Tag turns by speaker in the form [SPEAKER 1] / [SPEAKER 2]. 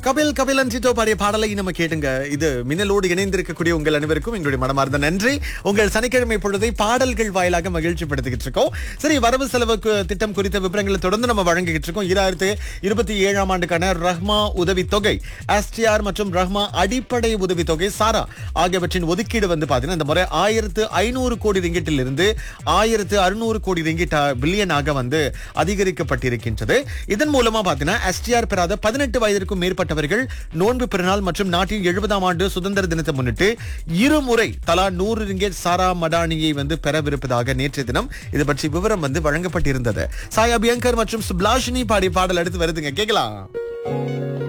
[SPEAKER 1] கபில் கபிலன் சிட்டோ பாடிய பாடலை நம்ம கேட்டுங்க இது மின்னலோடு இணைந்திருக்கக்கூடிய உங்கள் அனைவருக்கும் எங்களுடைய மனமார்ந்த நன்றி உங்கள் சனிக்கிழமை பொழுதை பாடல்கள் வாயிலாக மகிழ்ச்சி படுத்திக்கிட்டு இருக்கோம் சரி வரவு செலவு கு- திட்டம் குறித்த விவரங்களை தொடர்ந்து நம்ம வழங்கிக்கிட்டு இருக்கோம் இராயிரத்து இருபத்தி ஏழாம் ஆண்டுக்கான ரஹ்மா உதவித்தொகை எஸ்டிஆர் மற்றும் ரஹ்மா அடிப்படை உதவித்தொகை சாரா ஆகியவற்றின் ஒதுக்கீடு வந்து பாத்தீங்கன்னா இந்த முறை ஆயிரத்து ஐநூறு கோடி ரிங்கிட்டில் இருந்து ஆயிரத்து அறுநூறு கோடி ரிங்கிட் பில்லியனாக வந்து அதிகரிக்கப்பட்டிருக்கின்றது இதன் மூலமா பாத்தீங்கன்னா எஸ்டிஆர் பெறாத பதினெட்டு வயதிற்கும் மேற்பட்டவர்கள் நோன்பு பெருநாள் மற்றும் நாட்டின் எழுபதாம் ஆண்டு சுதந்திர தினத்தை முன்னிட்டு இருமுறை தலா நூறு ரிங்கெட் சாரா மடானியை வந்து பெறவிருப்பதாக நேற்றைய தினம் இது பற்றி விவரம் வந்து வழங்கப்பட்டிருந்தது சாய் அபியங்கர் மற்றும் சுப்லாஷினி பாடிய பாடல் அடுத்து வருதுங்க கேட்கலாம்